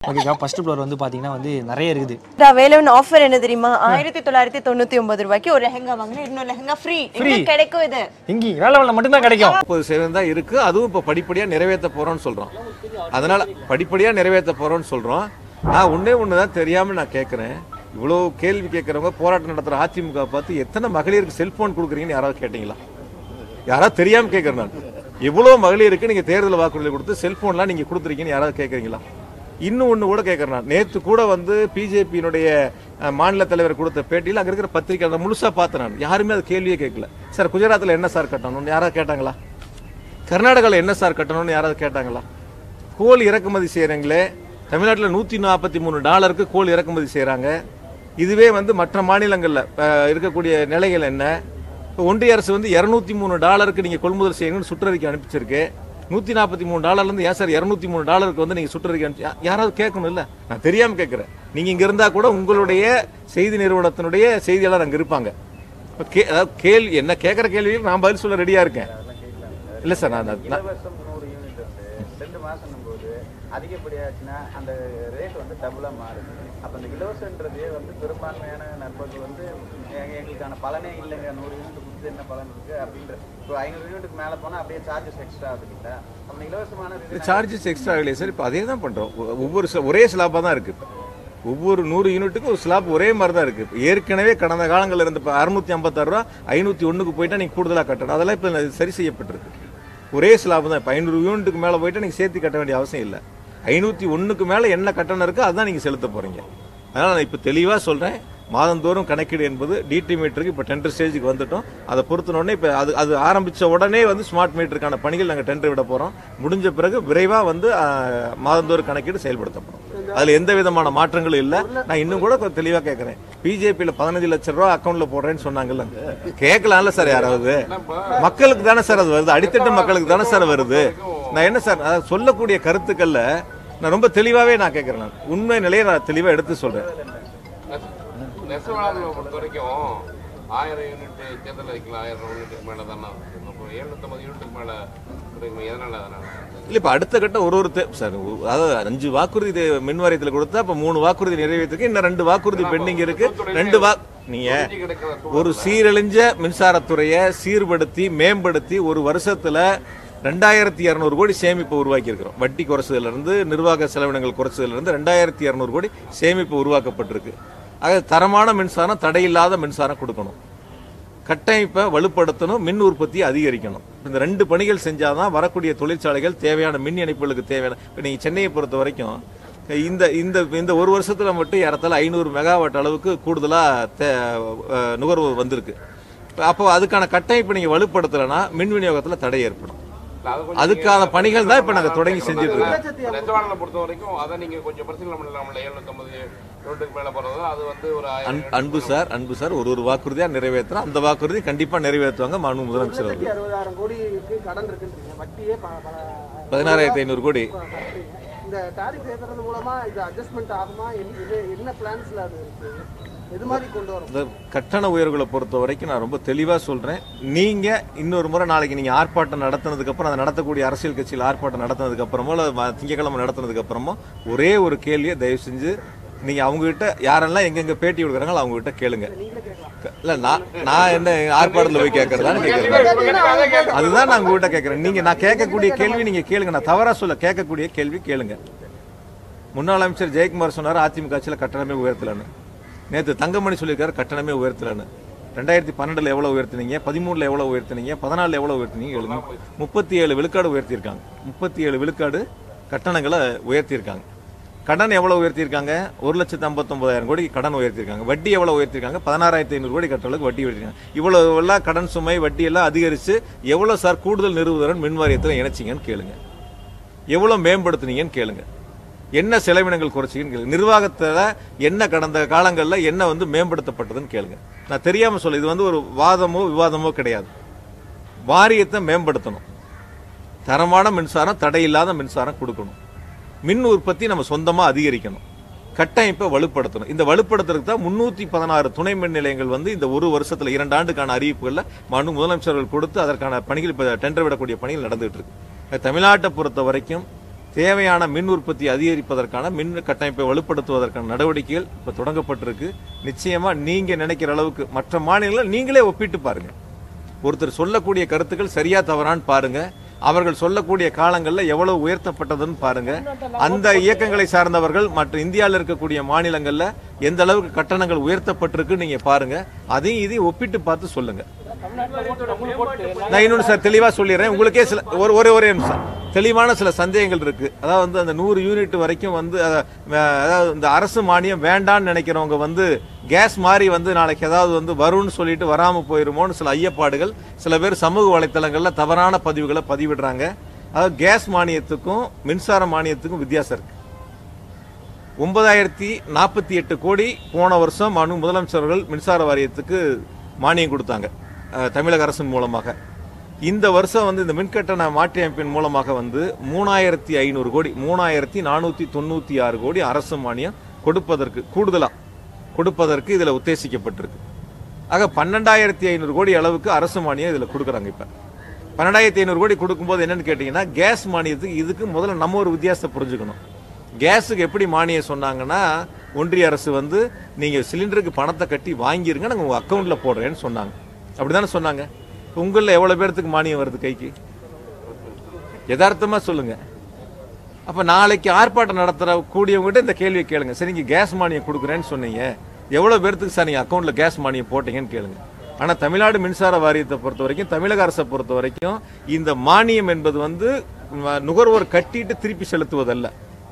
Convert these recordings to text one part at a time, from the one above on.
ஓகேக்கா first floor வந்து பார்த்தீங்கன்னா வந்து நிறைய இருக்குது வேலவன் ஆஃபர் என்ன தெரியுமா ஆயிரத்தி தொள்ளாயிரத்தி தொண்ணூத்தி ஒன்பது ரூபாய்க்கு ஒரு லெஹங்கா வாங்கினா இன்னொரு லெஹங்கா ஃப்ரீ ஃப்ரீ கிடைக்கும் இது இங்கே வேலை மட்டும்தான் கிடைக்கும் முப்பது சதவீதம் தான் இருக்கு அதுவும் இப்போ படிப்படியாக நிறைவேற்ற போறோம்னு சொல்றோம் அதனால படிப்படியாக நிறைவேற்ற போறோம்னு சொல்றோம் நான் ஒண்ணே ஒன்று தான் தெரியாம நான் கேட்குறேன் இவ்வளோ கேள்வி கேட்குறவங்க போராட்டம் நடத்துகிற அதிமுக பார்த்து எத்தனை மகளிருக்கு செல்போன் கொடுக்குறீங்கன்னு யாராவது கேட்டீங்களா யாராவது தெரியாம கேட்குறேன் நான் எவ்வளோ மகளிருக்கு நீங்க தேர்தல் வாக்குறுதி கொடுத்து செல்போன்லாம் நீங்க கொடுத்துருக்கீங்கன்னு யாராவது கேட்குறீங்களா இன்னும் ஒன்று கூட கேட்குறேன் நான் நேற்று கூட வந்து பிஜேபியினுடைய மாநில தலைவர் கொடுத்த பேட்டியில் அங்கே இருக்கிற பத்திரிக்கை அதை முழுசா பார்த்தேன் நான் யாருமே அது கேள்வியே கேட்கல சார் குஜராத்தில் என்ன சார் கட்டணும்னு யாராவது கேட்டாங்களா கர்நாடகாவில் என்ன சார் கட்டணும்னு யாராவது கேட்டாங்களா கோல் இறக்குமதி செய்கிறீங்களே தமிழ்நாட்டில் நூற்றி நாற்பத்தி மூணு டாலருக்கு கோல் இறக்குமதி செய்கிறாங்க இதுவே வந்து மற்ற மாநிலங்களில் இருக்கக்கூடிய நிலைகள் என்ன இப்போ ஒன்றிய அரசு வந்து இரநூத்தி மூணு டாலருக்கு நீங்கள் கொள்முதல் செய்யணும்னு சுற்றறிக்கை அனுப்பிச்சிருக்கு நூற்றி நாற்பத்தி மூணு டாலர்லேருந்து ஏன் சார் இரநூத்தி மூணு டாலருக்கு வந்து நீங்கள் சுற்றறிக்கை அனுப்பிச்சு யா- யாராவது கேட்கணும் இல்லை நான் தெரியாமல் கேட்குறேன் நீங்கள் இங்கே இருந்தால் கூட உங்களுடைய செய்தி நிறுவனத்தினுடைய செய்தியாளர் அங்கே இருப்பாங்க இப்போ கே அதாவது கேள்வி என்ன கேட்குற கேள்வியில் நான் பதில் சொல்ல ரெடியாக இருக்கேன் இல்லை சார் நான் நான்- இலவசம் நூறு யூனிட் வந்து ரெண்டு மாசம் போது அதிகப்படியாச்சுன்னா அந்த ரேட் வந்து டபுளா மாறுது அப்ப அந்த இலவசன்றதே வந்து பெரும்பான்மையான நண்பர்கள் வந்து எங்க- எங்களுக்கான பலனே இல்லைங்க நூறு யூனிட் கொடுத்து என்ன பலன் இருக்கு அப்படின்ற இப்போ ஐநூறு யூனிட்டுக்கு மேல போனா அப்படியே சார்ஜஸ் எக்ஸ்ட்ரா ஆகுது இல்லைங்களா அந்த இலவசமான reason- சார்ஜஸ் எக்ஸ்ட்ரா இல்லையா சார் இப்போ அதே தான் பண்ணுறோம் ஒவ்வொரு ஸ்ல- ஒரே ஸ்லாப்பாக தான் இருக்குது இப்போ ஒவ்வொரு நூறு யூனிட்டுக்கும் ஒரு ஸ்லாப் ஒரே மாதிரி தான் இருக்குது இப்போ ஏற்கனவே கடந்த காலங்களில் இருந்த இப்போ அறுநூத்தி ஐம்பத்தாறு ரூபா ஐநூற்றி ஒன்றுக்கு போயிட்டா நீங்கள் கூடுதலாக கட்டணும் அதெல்லாம் இப்போ சரி செய்யப்பட்டிருக்கு ஒரே ஸ்லாப் தான் இப்போ ஐநூறு யூனிட்டுக்கு மேலே போயிட்டா நீங்கள் சேர்த்து கட்ட வேண்டிய அவசியம் இல்லை ஐநூற்றி ஒன்றுக்கு மேலே என்ன கட்டணம் இருக்கோ அதுதான் நீங்கள் செலுத்த போகிறீங்க அதனால் நான் இப்போ தெளிவாக சொல்கிறேன் மாதந்தோறும் கணக்கீடு என்பது டிடி மீட்டருக்கு இப்போ டெண்டர் ஸ்டேஜுக்கு வந்துட்டோம் அதை பொறுத்தின உடனே இப்போ அது அது ஆரம்பித்த உடனே வந்து ஸ்மார்ட் மீட்டருக்கான பணிகள் நாங்கள் டெண்டர் விட போகிறோம் முடிஞ்ச பிறகு விரைவாக வந்து ஆஹ், மாதந்தோறும் கணக்கீடு செயல்படுத்தப்படும் அதில் எந்த விதமான மாற்றங்களும் இல்லை நான் இன்னும் கூட கொஞ்சம் தெளிவாக கேட்குறேன் பிஜேபியில் பதினஞ்சு லட்ச ரூபா அக்கௌண்ட்டில் போடுறேன்னு சொன்னாங்கல்ல கேட்கலாம்ல சார் யாராவது மக்களுக்கு தானே சார் அது வருது அடித்தட்டு மக்களுக்கு தானே சார் வருது நான் என்ன சார் அதாவது சொல்லக்கூடிய கருத்துக்கள்ல நான் ரொம்ப தெளிவாகவே நான் கேட்குறேன் நான் உண்மை நிலையை நான் தெளிவாக எடுத்து சொல்கிறேன் நெசவாளர்களை பொறுத்த வரைக்கும் ஆயிரம் யூனிட் தேர்தல் வைக்கலாம் ஆயிரம் யூனிட்டுக்கு மேலே தானே அப்போ எழுநூத்தம்பது யூனிட்டுக்கு மேலே கிடைக்கும் எதனால அதனால இல்லை இப்போ அடுத்த கட்டம் ஒரு ஒரு தே- சார் ஒரு- அதாவது அஞ்சு வாக்குறுதி தே- மின் வாரியத்தில் கொடுத்தா இப்போ மூணு வாக்குறுதி நிறைவேற்றிருக்கு இன்னும் ரெண்டு வாக்குறுதி பெண்டிங் இருக்கு ரெண்டு வா நீங்க ஒரு சீரழிஞ்ச மின்சாரத்துறையை சீர்படுத்தி மேம்படுத்தி ஒரு வருஷத்துல ரெண்டாயிரத்தி இரநூறு கோடி சேமிப்பு உருவாக்கி இருக்கிறோம் வட்டி குறைச்சதுல இருந்து நிர்வாக செலவினங்கள் குறைச்சதுல இருந்து ரெண்டாயிரத்தி இரநூறு கோடி சேமிப்பு உருவாக்கப்பட்டிருக்கு ஆக தரமான மின்சாரம் தடையில்லாத மின்சாரம் கொடுக்கணும் கட்டமைப்பை வலுப்படுத்தணும் மின் உற்பத்தியை அதிகரிக்கணும் இந்த ரெண்டு பணிகள் செஞ்சாதான் வரக்கூடிய தொழிற்சாலைகள் தேவையான மின் இணைப்புகளுக்கு தேவையான இப்போ நீங்கள் சென்னையை பொறுத்த வரைக்கும் இந்த இந்த இந்த ஒரு வருஷத்துல மட்டும் ஏறத்தாழ ஐநூறு மெகாவாட் அளவுக்கு கூடுதலாக தே அஹ் நுகர்வு வந்திருக்கு அப்போ அதுக்கான கட்டமைப்பை நீங்கள் வலுப்படுத்தலைன்னா மின் விநியோகத்தில் தடை ஏற்படும் அதுக்கான பணிகள் தான் இப்போ நாங்கள் தொடங்கி செஞ்சுட்டு இருக்கோம் நெசவாளர்களை பொறுத்த வரைக்கும் அதை நீங்க கொஞ்சம் பரிசீலனை பண்ணலாம்ல எழுநூத்தம்பது யூனிட்டுக்கு மேலே போகிறது அது வந்து ஒரு ஆயிரம் அன்- அன்பு சார் அன்பு சார் ஒரு ஒரு வாக்குறுதியாக நிறைவேற்றுறோம் அந்த வாக்குறுதி கண்டிப்பாக நிறைவேற்றுவாங்க மாண்பு முதலமைச்சர் அவர்கள் அறுபதாயிரம் கோடிக்கு கடன் இருக்குன்றீங்க வட்டியே ப- பல- பதினாறாயிரத்தி ஐநூறு கோடி கட்டுறீங்க. இந்த டாரிஃப் ஏத்துறது மூலமா இது அட்ஜஸ்ட்மெண்ட் ஆகுமா என்ன- இது என்ன பிளான்ஸ்ல அது இருக்கு எது மாதிரி கொண்டு வரும் இந்த கட்டண உயர்வுகளை பொறுத்த வரைக்கும் நான் ரொம்ப தெளிவாக சொல்கிறேன் நீங்கள் இன்னொரு முறை நாளைக்கு நீங்கள் ஆர்ப்பாட்டம் நடத்தினதுக்கப்புறம் அதை நடத்தக்கூடிய அரசியல் கட்சியில் ஆர்ப்பாட்டம் நடத்தினதுக்கப்புறமோ இல்லை ம- திங்கட்கிழமை நடத்தினதுக்கப்புறமோ ஒரே ஒரு கேள்வியை தயவு செஞ்சு நீங்கள் அவங்ககிட்ட யாரெல்லாம் எங்கெங்கே பேட்டி கொடுக்குறாங்களோ அவங்ககிட்ட கேளுங்க இல்லை நான் நான் என்ன ஆர்ப்பாட்டத்தில் போய் கேட்கறதான்னு கேட்குறேன் அதுதான் நான் உங்ககிட்ட கேட்குறேன் நீங்கள் நான் கேட்கக்கூடிய கேள்வி நீங்கள் கேளுங்க நான் தவறாக சொல்ல கேட்கக்கூடிய கேள்வி கேளுங்க முன்னாள் அமைச்சர் ஜெயக்குமார் சொன்னார் அதிமுக ஆட்சியில் கட்டணமே உயர்த்தலன்னு நேற்று தங்கமணி சொல்லியிருக்காரு கட்டணமே உயர்த்தலன்னு ரெண்டாயிரத்தி பன்னெண்டில் எவ்வளோ உயர்த்தினீங்க பதிமூணில் எவ்வளோ உயர்த்தினீங்க பதினாலில் எவ்வளோ உயர்த்தினீங்க எழுதுங்க முப்பத்தி ஏழு விழுக்காடு உயர்த்தியிருக்காங்க முப்பத்தி ஏழு விழுக்காடு கட்டணங்களை உயர்த்தியிருக்காங்க கடன் எவ்வளோ உயர்த்தியிருக்காங்க ஒரு லட்சத்து ஐம்பத்தொம்பதாயிரம் கோடி கடன் உயர்த்தியிருக்காங்க வட்டி எவ்வளோ உயர்த்திருக்காங்க பதினாறாயிரத்தி ஐநூறு கோடி கட்டுறதுக்கு வட்டி உயர்த்திருக்காங்க இவ்வளோ எல்லாம் கடன் சுமை வட்டி எல்லாம் அதிகரித்து எவ்வளோ சார் கூடுதல் நிறுவுதரன் மின் வாரியத்தில் இணைச்சிங்கன்னு கேளுங்க எவ்வளோ மேம்படுத்துனீங்கன்னு கேளுங்க என்ன செலவினங்கள் குறைச்சிங்கன்னு கேளுங்க நிர்வாகத்தில் என்ன கடந்த காலங்களில் என்ன வந்து மேம்படுத்தப்பட்டதுன்னு கேளுங்க நான் தெரியாமல் சொல்ல இது வந்து ஒரு வாதமோ விவாதமோ கிடையாது வாரியத்தை மேம்படுத்தணும் தரமான மின்சாரம் தடையில்லாத மின்சாரம் கொடுக்கணும் மின் உற்பத்தி நம்ம சொந்தமாக அதிகரிக்கணும் கட்டமைப்பை வலுப்படுத்தணும் இந்த வலுப்படுத்துறதுக்கு தான் முன்னூற்றி பதினாறு துணை மின் நிலையங்கள் வந்து இந்த ஒரு வருஷத்தில் இரண்டு ஆண்டுக்கான அறிவிப்புகளில் மனு முதலமைச்சர்கள் கொடுத்து அதற்கான பணிகள் இப்போ டெண்டர் விடக்கூடிய பணிகள் நடந்துகிட்டு இருக்கு தமிழ்நாட்டை பொறுத்த வரைக்கும் தேவையான மின் உற்பத்தி அதிகரிப்பதற்கான மின் கட்டமைப்பை வலுப்படுத்துவதற்கான நடவடிக்கைகள் இப்போ தொடங்கப்பட்டிருக்கு நிச்சயமா நீங்க நினைக்கிற அளவுக்கு மற்ற மாநிலங்களை நீங்களே ஒப்பிட்டு பாருங்க ஒருத்தர் சொல்லக்கூடிய கருத்துக்கள் சரியா தவறான்னு பாருங்க அவர்கள் சொல்லக்கூடிய காலங்கள்ல எவ்வளவு உயர்த்தப்பட்டதுன்னு பாருங்க அந்த இயக்கங்களை சார்ந்தவர்கள் மற்ற இந்தியாவில் இருக்கக்கூடிய மாநிலங்கள்ல எந்த அளவுக்கு கட்டணங்கள் உயர்த்தப்பட்டிருக்கு நீங்க பாருங்க அதையும் இதையும் ஒப்பிட்டு பார்த்து சொல்லுங்க நான் இன்னொன்று சார் தெளிவா சொல்லிடுறேன் உங்களுக்கே சில ஒரு ஒரே ஒரே நிமிஷம் தெளிவான சில சந்தேகங்கள் இருக்கு அதாவது வந்து அந்த நூறு யூனிட் வரைக்கும் வந்து அத, அஹ், அதாவது இந்த அரசு மானியம் வேண்டாம்னு நினைக்கிறவங்க வந்து கேஸ் மாதிரி வந்து நாளைக்கு ஏதாவது வந்து வரும்னு சொல்லிட்டு வராம போயிருமோன்னு சில ஐயப்பாடுகள் சில பேர் சமூக வலைத்தளங்கள்ல தவறான பதிவுகளை பதிவிடுறாங்க அதாவது கேஸ் மானியத்துக்கும் மின்சார மானியத்துக்கும் வித்தியாசம் இருக்கு ஒன்பதாயிரத்தி நாற்பத்தி எட்டு கோடி போன வருஷம் மனு முதலமைச்சர்கள் மின்சார வாரியத்துக்கு மானியம் கொடுத்தாங்க அஹ், தமிழக அரசின் மூலமாக இந்த வருஷம் வந்து இந்த மின்கட்டண மாற்றி அமைப்பின் மூலமாக வந்து மூணாயிரத்தி ஐநூறு கோடி மூணாயிரத்தி நானூற்றி தொண்ணூற்றி ஆறு கோடி அரசு மானியம் கொடுப்பதற்கு கூடுதலா கொடுப்பதற்கு இதில் உத்தேசிக்கப்பட்டிருக்கு ஆக பன்னெண்டாயிரத்தி ஐநூறு கோடி அளவுக்கு அரசு மானியம் இதில் கொடுக்குறாங்க இப்போ பன்னெண்டாயிரத்தி ஐநூறு கோடி கொடுக்கும்போது என்னன்னு கேட்டிங்கன்னா கேஸ் மானியத்துக்கு இதுக்கு முதல்ல நம்ம ஒரு வித்தியாசத்தை புரிஞ்சுக்கணும் கேஸுக்கு எப்படி மானியம் சொன்னாங்கன்னா ஒன்றிய அரசு வந்து நீங்கள் சிலிண்டருக்கு பணத்தை கட்டி வாங்கிருங்க நாங்கள் உங்கள் அக்கௌண்ட்டில் போடுறேன்னு சொன்னாங்க அப்படிதானே சொன்னாங்க உங்களில் எவ்வளோ பேர்த்துக்கு மானியம் வருது கைக்கு யதார்த்தமாக சொல்லுங்க அப்போ நாளைக்கு ஆர்ப்பாட்டம் நடத்துகிற கூடியவங்ககிட்ட இந்த கேள்வியை கேளுங்க சரி நீங்கள் கேஸ் மானியம் கொடுக்குறேன்னு சொன்னீங்க எவ்வளோ பேர்த்துக்கு சார் நீங்கள் அக்கௌண்ட்டில் கேஸ் மானியம் போட்டீங்கன்னு கேளுங்க ஆனால் தமிழ்நாடு மின்சார வாரியத்தை பொறுத்த வரைக்கும் தமிழக அரசை பொறுத்த வரைக்கும் இந்த மானியம் என்பது வந்து ம, நுகர்வோர் கட்டிட்டு திருப்பி செலுத்துவதல்ல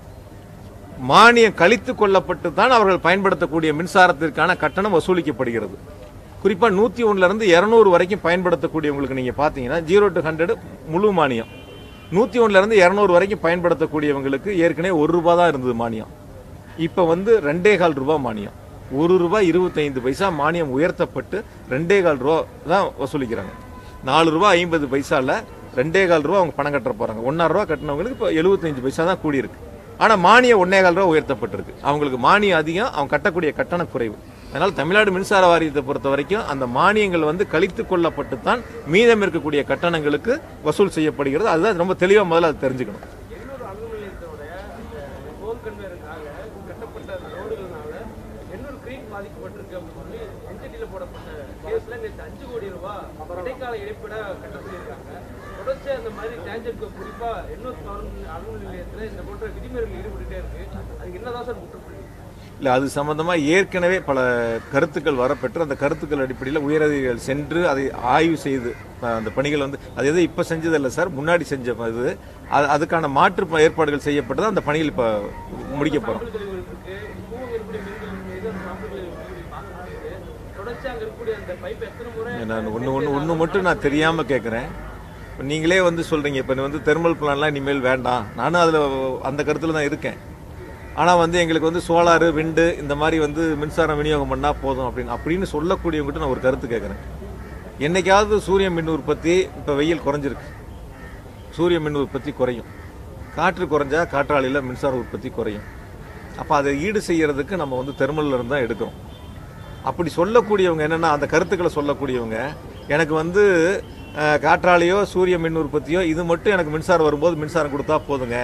மானியம் கழித்து கொள்ளப்பட்டு தான் அவர்கள் பயன்படுத்தக்கூடிய மின்சாரத்திற்கான கட்டணம் வசூலிக்கப்படுகிறது குறிப்பா நூத்தி ஒண்ணுல இருந்து இருநூறு வரைக்கும் பயன்படுத்தக்கூடியவங்களுக்கு நீங்க பாத்தீங்கன்னா ஜீரோ டு ஹண்ட்ரட் முழு மானியம் நூத்தி ஒண்ணுல இருந்து இருநூறு வரைக்கும் பயன்படுத்தக்கூடியவங்களுக்கு ஏற்கனவே ஒரு ரூபாய் தான் இருந்தது மானியம் இப்ப வந்து ரெண்டே கால் ரூபாய் மானியம் ஒரு ரூபாய் இருபத்தைந்து பைசா மானியம் உயர்த்தப்பட்டு ரெண்டே கால் ரூபா தான் வசூலிக்கிறாங்க நாலு ரூபாய் ஐம்பது பைசால ரெண்டே கால் ரூபா அவங்க பணம் கட்ட போறாங்க ஒன்னாயிரம் ரூபா கட்டினவங்களுக்கு இப்போ எழுபத்தஞ்சு பைசா தான் கூடியிருக்கு ஆனா மானியம் ஒன்னே கால் ரூபா உயர்த்தப்பட்டிருக்கு அவங்களுக்கு மானியம் அதிகம் அவங்க கட்டக்கூடிய கட்டணம் குறைவு அதனால தமிழ்நாடு மின்சார வாரியத்தை பொறுத்த வரைக்கும் அந்த மானியங்கள் வந்து கழித்து கொள்ளப்பட்டு தான் மீதம் இருக்கக்கூடிய கட்டணங்களுக்கு வசூல் செய்யப்படுகிறது அதுதான் ரொம்ப தெளிவா முதல்ல அது தெரிஞ்சுக்கணும் எண்ணூர் அணு நிலையத்தோட போர் கன்வேருக்காக கட்டப்பட்ட ரோடுகள்னால எண்ணூர் கிரீக் பாதிக்கப்பட்டிருக்கு அப்படின்னு சொல்லி என்ஜிடியில் போடப்பட்ட கேஸ்ல நேற்று அஞ்சு கோடி ரூபாய் இடைக்கால இடைப்பட கட்ட சொல்லியிருக்காங்க தொடர்ச்சியா இந்த மாதிரி டேஞ்சருக்கு குறிப்பா எண்ணூர் அணு அணு நிலையத்துல இந்த போன்ற விதிமுறைகள் ஈடுபட்டுட்டே இருக்கு அதுக்கு என்னதான் சார் முற்றுப்புள்ளி இல்ல அது சம்பந்தமா ஏற்கனவே பல கருத்துக்கள் வரப்பெற்று அந்த கருத்துக்கள் அடிப்படையில் உயரதிகாரிகள் சென்று அதை ஆய்வு செய்து அஹ், அந்த பணிகள் வந்து அது எதுவும் இப்ப செஞ்சதில்ல சார் முன்னாடி செஞ்ச இது அது- அதுக்கான மாற்று ப- ஏற்பாடுகள் செய்யப்பட்டு அந்த பணிகள் இப்ப முடிக்க போறோம் கழிவுகள் இருக்கு இப்பவும் இருக்கக்கூடிய மீன்கள் மீது அந்த சாம்பிள்களை பார்க்கப்படுது தொடர்ச்சியா அங்க இருக்கக்கூடிய அந்த பைப் எத்தனை முறை நான் ஒன்று ஒன்று ஒன்று மட்டும் நான் தெரியாமல் கேட்குறேன் இப்போ நீங்களே வந்து சொல்கிறீங்க இப்போ வந்து தெர்மல் பிளான்லாம் இனிமேல் வேண்டாம் நானும் அதில் அந்த கருத்தில் தான் இருக்கேன் ஆனால் வந்து எங்களுக்கு வந்து சோலாரு விண்டு இந்த மாதிரி வந்து மின்சாரம் விநியோகம் பண்ணால் போதும் அப்படின்னு அப்படின்னு சொல்லக்கூடியவங்ககிட்ட நான் ஒரு கருத்து கேட்குறேன் என்னைக்காவது சூரிய மின் உற்பத்தி இப்போ வெயில் குறைஞ்சிருக்கு சூரிய மின் உற்பத்தி குறையும் காற்று குறைஞ்சா காற்றாலையில் மின்சார உற்பத்தி குறையும் அப்போ அதை ஈடு செய்யறதுக்கு நம்ம வந்து தெர்மல்ல இருந்து தான் எடுக்கிறோம் அப்படி சொல்லக்கூடியவங்க என்னன்னா அந்த கருத்துக்களை சொல்லக்கூடியவங்க எனக்கு வந்து அஹ், காற்றாலையோ சூரிய மின் உற்பத்தியோ இது மட்டும் எனக்கு மின்சாரம் வரும்போது மின்சாரம் கொடுத்தா போதுங்க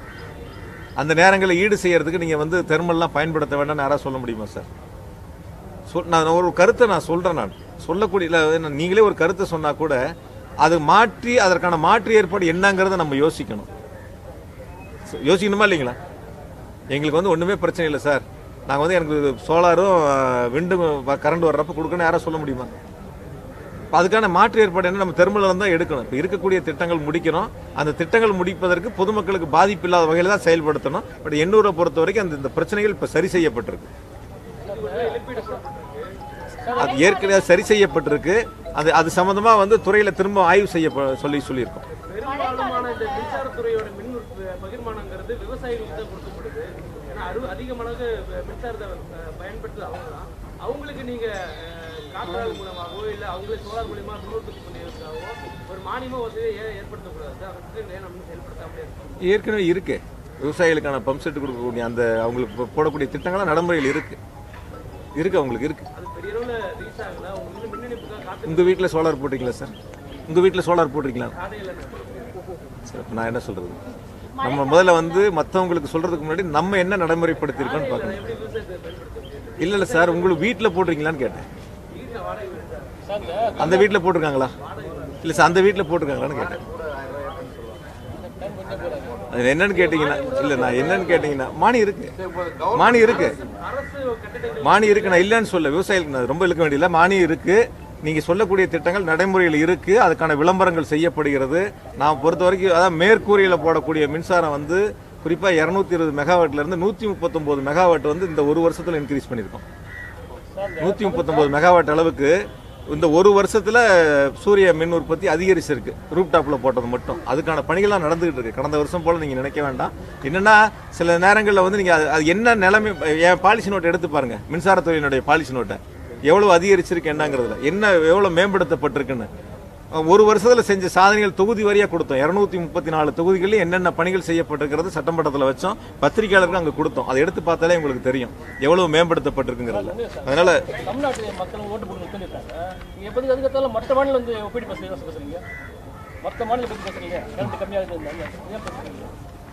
அந்த நேரங்களில் ஈடு செய்யறதுக்கு நீங்கள் வந்து தெர்மல்லாம் பயன்படுத்த வேண்டாம்னு யாராவது சொல்ல முடியுமா சார் சொல் நான் ஒரு கருத்தை நான் சொல்கிறேன் நான் சொல்லக்கூடிய இல்ல, என்ன, நீங்களே ஒரு கருத்தை சொன்னால் கூட அது மாற்றி அதற்கான மாற்று ஏற்பாடு என்னங்கிறத நம்ம யோசிக்கணும் ச- யோசிக்கணுமா இல்லைங்களா எங்களுக்கு வந்து ஒன்றுமே பிரச்சனை இல்லை சார் நாங்கள் வந்து எனக்கு சோலாரும் விண்டும் கரண்ட் வர்றப்ப கொடுக்கணும் யாராவது சொல்ல முடியுமா இப்ப அதுக்கான மாற்று ஏற்பாடு என்ன நம்ம தெருமலில் தான் எடுக்கணும் இப்போ இருக்கக்கூடிய திட்டங்கள் முடிக்கணும் அந்த திட்டங்கள் முடிப்பதற்கு பொதுமக்களுக்கு பாதிப்பு இல்லாத வகையில் தான் செயல்படுத்தணும் பட் எண்ணூரை பொறுத்த வரைக்கும் அந்த இந்த பிரச்சனைகள் இப்போ சரி செய்யப்பட்டிருக்கு அது ஏற்கனவே சரி செய்யப்பட்டிருக்கு அது அது சம்பந்தமா வந்து துறையில திரும்ப ஆய்வு செய்ய சொல்லி சொல்லியிருக்கோம் பெரும்பாலுமான இந்த மின்சாரத்துறையோட மின் உற்ப- பகிர்மானங்கிறது விவசாயிகளுக்கு தான் கொடுக்கப்படுது ஏன்னா அரு அதிக மடங்கு மின்சாரத்தை அஹ், பயன்படுத்துறது அவங்க தான் அவங்களுக்கு நீங்க அஹ், காற்றாலை மூலமாகவோ இல்ல அவங்களே சோலார் மூலியமா மின் உற்பத்தி பண்ணியிருக்காவோ ஒரு மானியமோ வசதியை ஏன் ஏற்படுத்தக்கூடாது அதுக்கு ஏன் நம்ம செயல்படுத்தாமலே இருக்கோம் ஏற்கனவே இருக்கு விவசாயிகளுக்கான பம்ப் செட் கொடுக்கக்கூடிய அந்த அவங்களுக்கு இப்போ போடக்கூடிய திட்டங்கள்லாம் நடைமுறையில் இருக்கு இருக்கு அவங்களுக்கு இருக்கு அது பெரிய அளவுல ரீச் ஆகல உங்களுக்கு மின் இணைப்புக்காக காத்து உங்க வீட்டில் சோலார் போட்டிருக்கீங்களா சார் உங்க வீட்டில் சோலார் போட்டிருக்கீங்களா காடையில சார் இப்ப நான் என்ன சொல்றது நம்ம முதல்ல வந்து மற்றவங்களுக்கு சொல்றதுக்கு முன்னாடி நம்ம என்ன நடைமுறைப்படுத்தியிருக்கோம்னு பார்க்கணும் இல்ல இல்ல சார் உங்களுக்கு வீட்டில் போட்டிருக்கீங்களான்னு கேட்டேன் அந்த வீட்டில் போட்டிருக்காங்களா இல்ல சார் அந்த வீட்டில் போட்டிருக்காங்களான்னு கேட்டேன் அது என்னன்னு கேட்டீங்கன்னா இல்ல நான் என்னன்னு கேட்டீங்கன்னா மானி இருக்கு மானி இருக்கு மானி இருக்கு நான் இல்லைன்னு சொல்ல விவசாயிகளுக்கு நான் ரொம்ப இழுக்க வேண்டியதில்லை மானி இருக்கு நீங்க சொல்லக்கூடிய திட்டங்கள் நடைமுறையில் இருக்கு அதுக்கான விளம்பரங்கள் செய்யப்படுகிறது நான் பொறுத்த வரைக்கும் அதாவது மேற்கூரையில் போடக்கூடிய மின்சாரம் வந்து குறிப்பா இருநூத்தி இருபது மெகாவாட்ல இருந்து நூத்தி முப்பத்தொன்பது மெகாவாட் வந்து இந்த ஒரு வருஷத்துல இன்க்ரீஸ் பண்ணியிருக்கோம் நூத்தி முப்பத்தொன்பது மெகாவாட் அளவுக்கு இந்த ஒரு வருஷத்துல சூரிய மின் உற்பத்தி அதிகரிச்சிருக்கு ரூப் டாப்ல போட்டது மட்டும் அதுக்கான பணிகள்லாம் நடந்துகிட்டு இருக்கு கடந்த வருஷம் போல நீங்க நினைக்க வேண்டாம் என்னன்னா சில நேரங்களில் வந்து நீங்க அது- அது என்ன நிலைமை என் பாலிசி நோட்டை எடுத்து பாருங்க மின்சாரத்துறையினுடைய பாலிசி நோட்டை எவ்வளவு அதிகரிச்சிருக்கு என்னங்கிறதுல என்ன எவ்வளவு மேம்படுத்தப்பட்டிருக்குன்னு ஒரு வருஷத்துல செஞ்ச சாதனைகள் தொகுதி வரியா கொடுத்தோம் இருநூத்தி முப்பத்தி நாலு தொகுதிகளில் என்னென்ன பணிகள் செய்யப்பட்டிருக்கிறது சட்டமன்றத்தில் வச்சோம் பத்திரிகையாளருக்கு அங்க கொடுத்தோம் அதை எடுத்து பார்த்தாலே உங்களுக்கு தெரியும் எவ்வளவு மேம்படுத்தப்பட்டிருக்குங்கிறதுல அதனால தமிழ்நாட்டு மக்கள் ஓட்டு போட்டு நிற்கிறாங்க நீங்க எப்படி அதுக்கத்தாலும் மற்ற மாநிலம் வந்து ஒப்பீடு பேசுறீங்க பேசுறீங்க மற்ற மாநிலம் பத்தி பேசுறீங்க கரண்ட் கம்மியாக இருக்குது ஏன் பேசுறீங்க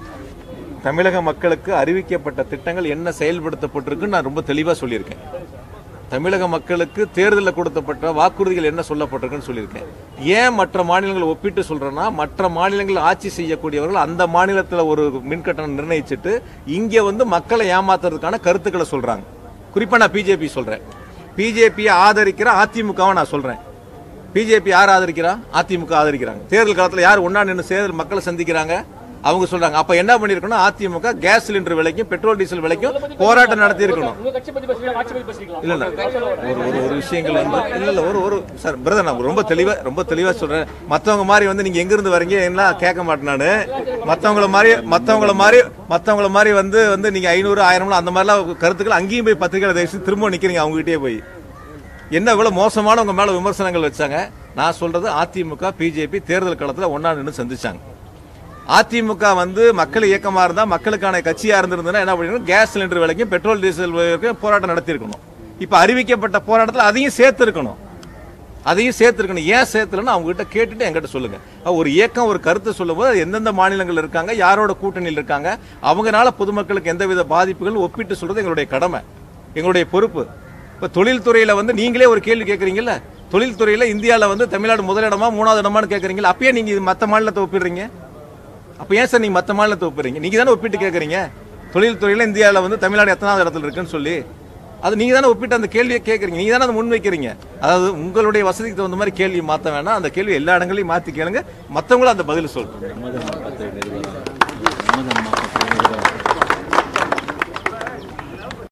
தமிழக மக்களுக்கு அறிவிக்கப்பட்ட திட்டங்கள் என்ன செயல்படுத்தப்பட்டிருக்குன்னு நான் ரொம்ப தெளிவா சொல்லியிருக்கேன் தமிழக மக்களுக்கு தேர்தலில் கொடுத்தப்பட்ட வாக்குறுதிகள் என்ன சொல்லப்பட்டிருக்குன்னு சொல்லியிருக்கேன் ஏன் மற்ற மாநிலங்களை ஒப்பிட்டு சொல்றேன்னா மற்ற மாநிலங்கள் ஆட்சி செய்யக்கூடியவர்கள் அந்த மாநிலத்தில் ஒரு மின்கட்டணம் நிர்ணயிச்சுட்டு இங்கே வந்து மக்களை ஏமாத்துறதுக்கான கருத்துக்களை சொல்றாங்க குறிப்பா நான் பிஜேபி சொல்றேன் பிஜேபியை ஆதரிக்கிற அதிமுகவை நான் சொல்றேன் பிஜேபி யார் ஆதரிக்கிறா அதிமுக ஆதரிக்கிறாங்க தேர்தல் காலத்துல யார் ஒண்ணா நின்று தேர்தல் மக்களை சந்திக்கிறாங்க அவங்க சொல்றாங்க அப்ப என்ன பண்ணிருக்கணும் அதிமுக கேஸ் சிலிண்டர் விலைக்கும் பெட்ரோல் டீசல் விலைக்கும் போராட்டம் நடத்தி இருக்கணும் உங்க கட்சி பத்தி பேசுறீங்க ஆட்சி பத்தி பேசிக்கலாம் இல்ல இல்ல ஒரு ஒரு ஒரு விஷயங்கள் வந்து இல்ல இல்ல ஒரு ஒரு சார் பிரதர் நான் ரொம்ப தெளிவா ரொம்ப தெளிவா சொல்றேன் மத்தவங்க மாதிரி வந்து நீங்க எங்க இருந்து வரீங்க என்ன கேட்க மாட்டேன் நானு மத்தவங்கள மாதிரி மத்தவங்கள மாதிரி மத்தவங்கள மாதிரி வந்து வந்து நீங்க ஐநூறு ஆயிரம் அந்த மாதிரிலாம் கருத்துக்கள் அங்கேயும் போய் பத்திரிகையில தயவுசெய்து திரும்ப நிக்கிறீங்க அவங்க கிட்டே போய் என்ன இவ்வளவு மோசமான உங்க மேல விமர்சனங்கள் வச்சாங்க நான் சொல்றது அதிமுக பிஜேபி தேர்தல் காலத்துல ஒன்னா நின்று சந்திச்சாங்க அதிமுக வந்து மக்கள் இயக்கமா இருந்தா மக்களுக்கான கட்சியா இருந்திருந்தா என்ன பண்ணிருக்கணும் கேஸ் சிலிண்டர் விலைக்கும் பெட்ரோல் டீசல் விலைக்கும் போராட்டம் நடத்தியிருக்கணும் இப்ப அறிவிக்கப்பட்ட போராட்டத்தில் அதையும் சேர்த்திருக்கணும் அதையும் சேர்த்திருக்கணும் ஏன் சேர்த்துலன்னு அவங்க கிட்ட கேட்டுட்டு என்கிட்ட சொல்லுங்க அஹ் ஒரு இயக்கம் ஒரு கருத்து சொல்லும்போது அது எந்தெந்த மாநிலங்கள் இருக்காங்க யாரோட கூட்டணியில் இருக்காங்க அவங்கனால பொதுமக்களுக்கு எந்தவித பாதிப்புகள் ஒப்பிட்டு சொல்றது எங்களுடைய கடமை எங்களுடைய பொறுப்பு இப்ப தொழில்துறையில வந்து நீங்களே ஒரு கேள்வி கேட்கறீங்கல்ல தொழில்துறையில இந்தியால வந்து தமிழ்நாடு முதலிடமா மூணாவது இடமான்னு கேட்கறீங்களா அப்பயே நீங்க இது மத்த மாநிலத்தை ஒப்பிடுறீங்க அப்ப ஏன் சார் நீங்க மத்த மாநிலத்தை ஒப்பிடுறீங்க நீங்க தானே ஒப்பிட்டு கேட்கறீங்க தொழில்துறையில இந்தியாவில் வந்து தமிழ்நாடு எத்தனாவது இடத்துல இருக்குன்னு சொல்லி அது நீங்க தானே ஒப்பிட்டு அந்த கேள்வியை கேட்கறீங்க நீங்க தானே அதை முன் வைக்கிறீங்க அதாவது உங்களுடைய வசதிக்கு தகுந்த மாதிரி கேள்வி மாத்த வேணாம் அந்த கேள்வி எல்லா இடங்களையும் மாத்தி கேளுங்க மத்தவங்களும் அந்த பதில் சொல்றேன்